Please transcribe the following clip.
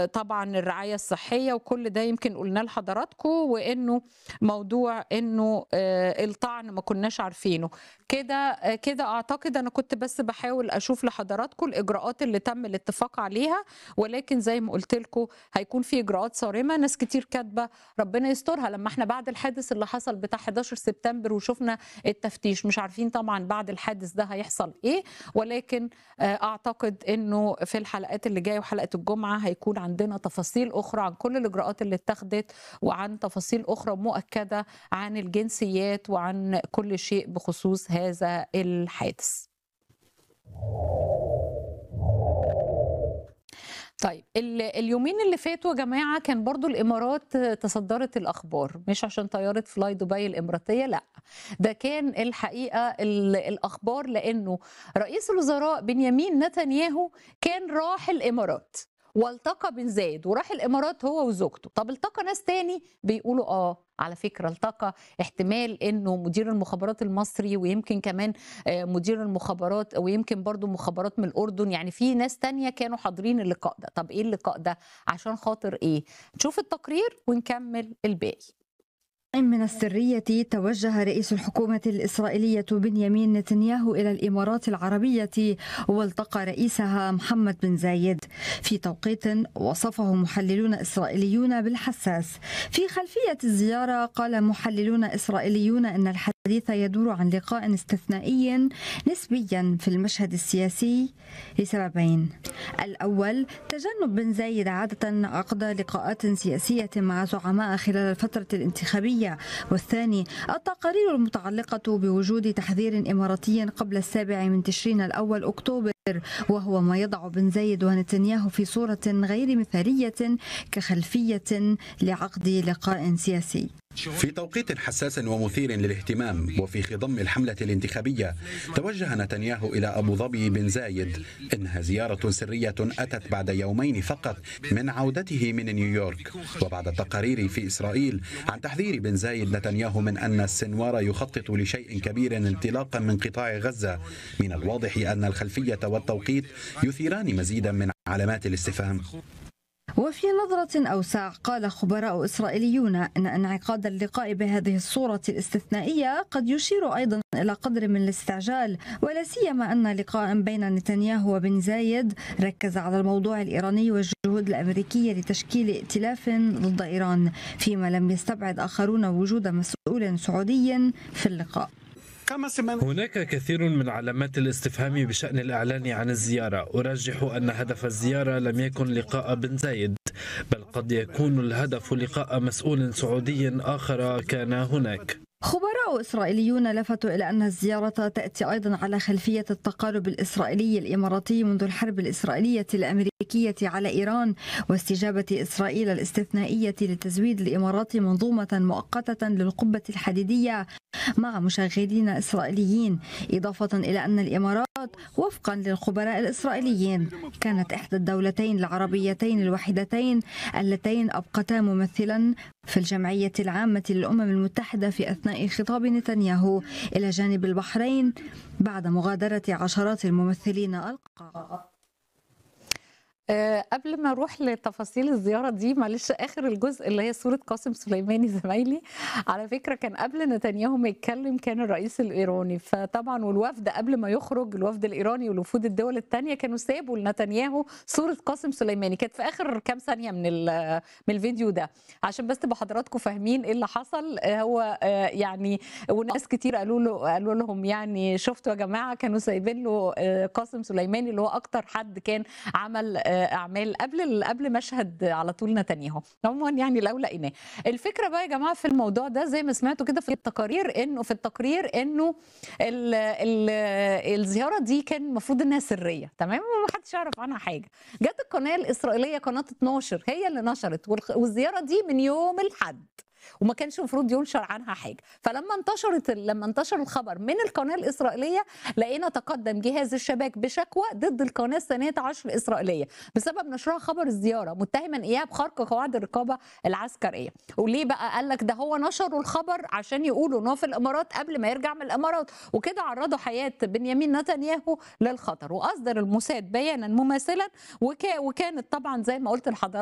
وطبعا الرعايه الصحيه وكل ده يمكن قلنا لحضراتكم وانه موضوع انه آه، الطعن ما كناش عارفينه كده آه، كده اعتقد انا كنت بس بحاول اشوف لحضراتكم الاجراءات اللي تم الاتفاق عليها ولكن زي ما قلت لكم هيكون في اجراءات صارمه ناس كتير كاتبه ربنا يسترها لما احنا بعد الحادث اللي حصل بتاع 11 سبتمبر وشفنا التفتيش مش عارفين طبعا بعد الحادث ده هيحصل ايه ولكن آه، اعتقد انه في الحلقات اللي جايه وحلقه الجمعه هيكون عندنا تفاصيل اخرى عن كل الاجراءات اللي اتخذت وعن تفاصيل اخرى مؤكده عن الجنسيات وعن كل شيء بخصوص هذا الحادث طيب ال- اليومين اللي فاتوا يا جماعه كان برضو الامارات تصدرت الاخبار مش عشان طياره فلاي دبي الاماراتيه لا ده كان الحقيقه ال- الاخبار لانه رئيس الوزراء بنيامين نتنياهو كان راح الامارات والتقى بن زايد وراح الامارات هو وزوجته طب التقى ناس تاني بيقولوا اه على فكره التقى احتمال انه مدير المخابرات المصري ويمكن كمان آه، مدير المخابرات ويمكن برضو مخابرات من الاردن يعني في ناس تانية كانوا حاضرين اللقاء ده طب ايه اللقاء ده عشان خاطر ايه نشوف التقرير ونكمل الباقي من السرية توجه رئيس الحكومة الإسرائيلية بنيامين نتنياهو إلى الإمارات العربية والتقى رئيسها محمد بن زايد في توقيت وصفه محللون إسرائيليون بالحساس في خلفية الزيارة قال محللون إسرائيليون أن الحديث يدور عن لقاء استثنائي نسبيا في المشهد السياسي لسببين الأول تجنب بن زايد عادة عقد لقاءات سياسية مع زعماء خلال الفترة الانتخابية والثاني التقارير المتعلقة بوجود تحذير إماراتي قبل السابع من تشرين الأول أكتوبر وهو ما يضع بن زايد ونتنياهو في صورة غير مثالية كخلفية لعقد لقاء سياسي في توقيت حساس ومثير للاهتمام وفي خضم الحملة الانتخابية توجه نتنياهو إلى أبو ظبي بن زايد إنها زيارة سرية أتت بعد يومين فقط من عودته من نيويورك وبعد التقارير في إسرائيل عن تحذير بن زايد نتنياهو من أن السنوار يخطط لشيء كبير انطلاقا من قطاع غزة من الواضح أن الخلفية والتوقيت يثيران مزيدا من علامات الاستفهام وفي نظرة أوسع قال خبراء إسرائيليون أن انعقاد اللقاء بهذه الصورة الاستثنائية قد يشير أيضا إلى قدر من الاستعجال ولا سيما أن لقاء بين نتنياهو وبن زايد ركز على الموضوع الإيراني والجهود الأمريكية لتشكيل ائتلاف ضد إيران فيما لم يستبعد آخرون وجود مسؤول سعودي في اللقاء هناك كثير من علامات الاستفهام بشأن الإعلان عن الزيارة أرجح أن هدف الزيارة لم يكن لقاء بن زايد بل قد يكون الهدف لقاء مسؤول سعودي آخر كان هناك خبراء إسرائيليون لفتوا إلى أن الزيارة تأتي أيضا على خلفية التقارب الإسرائيلي الإماراتي منذ الحرب الإسرائيلية الأمريكية على إيران واستجابة إسرائيل الاستثنائية لتزويد الإمارات منظومة مؤقتة للقبة الحديدية مع مشغلين إسرائيليين إضافة إلى أن الإمارات وفقا للخبراء الإسرائيليين كانت إحدى الدولتين العربيتين الوحيدتين اللتين أبقتا ممثلا في الجمعية العامة للأمم المتحدة في أثناء خطاب نتنياهو إلى جانب البحرين بعد مغادرة عشرات الممثلين القاء أه قبل ما اروح لتفاصيل الزياره دي معلش اخر الجزء اللي هي صوره قاسم سليماني زمايلي على فكره كان قبل نتنياهو ما يتكلم كان الرئيس الايراني فطبعا والوفد قبل ما يخرج الوفد الايراني والوفود الدول الثانيه كانوا سابوا لنتنياهو صوره قاسم سليماني كانت في اخر كام ثانيه من ال- من الفيديو ده عشان بس تبقى حضراتكم فاهمين ايه اللي حصل آه، هو آه، يعني وناس كتير قالوا له قالوا لهم يعني شفتوا يا جماعه كانوا سايبين له آه، قاسم سليماني اللي هو اكتر حد كان عمل آه، اعمال قبل قبل مشهد على طول نتنياهو عموما يعني لو لقيناه الفكره بقى يا جماعه في الموضوع ده زي ما سمعتوا كده في التقارير انه في التقرير انه ال ال الزياره دي كان المفروض انها سريه تمام ومحدش يعرف عنها حاجه جت القناه الاسرائيليه قناه 12 هي اللي نشرت والخ- والزياره دي من يوم الاحد وما كانش المفروض ينشر عنها حاجه فلما انتشرت لما انتشر الخبر من القناه الاسرائيليه لقينا تقدم جهاز الشباك بشكوى ضد القناه الثانيه عشر الاسرائيليه بسبب نشرها خبر الزياره متهما اياه بخرق قواعد الرقابه العسكريه وليه بقى قال لك ده هو نشروا الخبر عشان يقولوا ان هو في الامارات قبل ما يرجع من الامارات وكده عرضوا حياه بنيامين نتنياهو للخطر واصدر الموساد بيانا مماثلا وكا وكانت طبعا زي ما قلت لحضرتك